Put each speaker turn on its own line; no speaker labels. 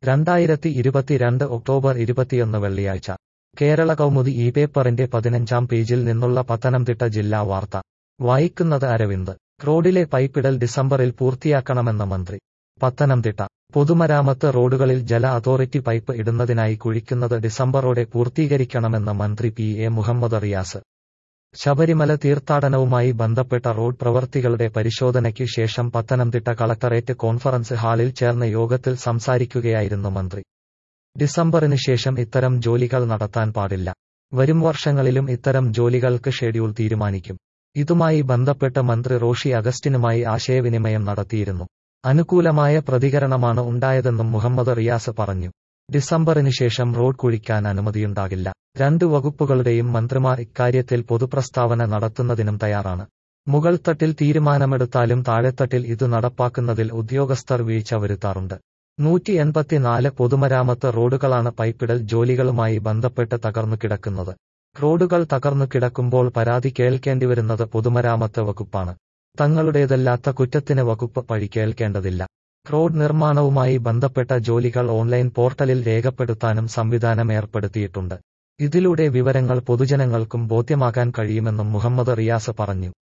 രണ്ടായിരത്തി ഇരുപത്തിരണ്ട് ഒക്ടോബർ ഇരുപത്തിയൊന്ന് വെള്ളിയാഴ്ച കേരള കൗമുദി ഈ പേപ്പറിന്റെ പതിനഞ്ചാം പേജിൽ നിന്നുള്ള പത്തനംതിട്ട ജില്ലാ വാർത്ത വായിക്കുന്നത് അരവിന്ദ് റോഡിലെ പൈപ്പിടൽ ഡിസംബറിൽ പൂർത്തിയാക്കണമെന്ന മന്ത്രി പത്തനംതിട്ട പൊതുമരാമത്ത് റോഡുകളിൽ ജല അതോറിറ്റി പൈപ്പ് ഇടുന്നതിനായി കുഴിക്കുന്നത് ഡിസംബറോടെ പൂർത്തീകരിക്കണമെന്ന് മന്ത്രി പി എ മുഹമ്മദ് റിയാസ് ശബരിമല തീർത്ഥാടനവുമായി ബന്ധപ്പെട്ട റോഡ് പ്രവർത്തികളുടെ പരിശോധനയ്ക്ക് ശേഷം പത്തനംതിട്ട കളക്ടറേറ്റ് കോൺഫറൻസ് ഹാളിൽ ചേർന്ന യോഗത്തിൽ സംസാരിക്കുകയായിരുന്നു മന്ത്രി ഡിസംബറിന് ശേഷം ഇത്തരം ജോലികൾ നടത്താൻ പാടില്ല വരും വർഷങ്ങളിലും ഇത്തരം ജോലികൾക്ക് ഷെഡ്യൂൾ തീരുമാനിക്കും ഇതുമായി ബന്ധപ്പെട്ട് മന്ത്രി റോഷി അഗസ്റ്റിനുമായി ആശയവിനിമയം നടത്തിയിരുന്നു അനുകൂലമായ പ്രതികരണമാണ് ഉണ്ടായതെന്നും മുഹമ്മദ് റിയാസ് പറഞ്ഞു ഡിസംബറിന് ശേഷം റോഡ് കുഴിക്കാൻ അനുമതിയുണ്ടാകില്ല രണ്ട് വകുപ്പുകളുടെയും മന്ത്രിമാർ ഇക്കാര്യത്തിൽ പൊതുപ്രസ്താവന നടത്തുന്നതിനും തയ്യാറാണ് മുകൾത്തട്ടിൽ തീരുമാനമെടുത്താലും താഴെത്തട്ടിൽ ഇത് നടപ്പാക്കുന്നതിൽ ഉദ്യോഗസ്ഥർ വീഴ്ച വരുത്താറുണ്ട് നൂറ്റി എൺപത്തിനാല് പൊതുമരാമത്ത് റോഡുകളാണ് പൈപ്പിടൽ ജോലികളുമായി ബന്ധപ്പെട്ട് തകർന്നു കിടക്കുന്നത് റോഡുകൾ തകർന്നു കിടക്കുമ്പോൾ പരാതി കേൾക്കേണ്ടിവരുന്നത് പൊതുമരാമത്ത് വകുപ്പാണ് തങ്ങളുടേതല്ലാത്ത കുറ്റത്തിന് വകുപ്പ് പഴി കേൾക്കേണ്ടതില്ല റോഡ് നിർമ്മാണവുമായി ബന്ധപ്പെട്ട ജോലികൾ ഓൺലൈൻ പോർട്ടലിൽ രേഖപ്പെടുത്താനും സംവിധാനം ഏർപ്പെടുത്തിയിട്ടുണ്ട് ഇതിലൂടെ വിവരങ്ങൾ പൊതുജനങ്ങൾക്കും ബോധ്യമാക്കാൻ കഴിയുമെന്നും മുഹമ്മദ് റിയാസ് പറഞ്ഞു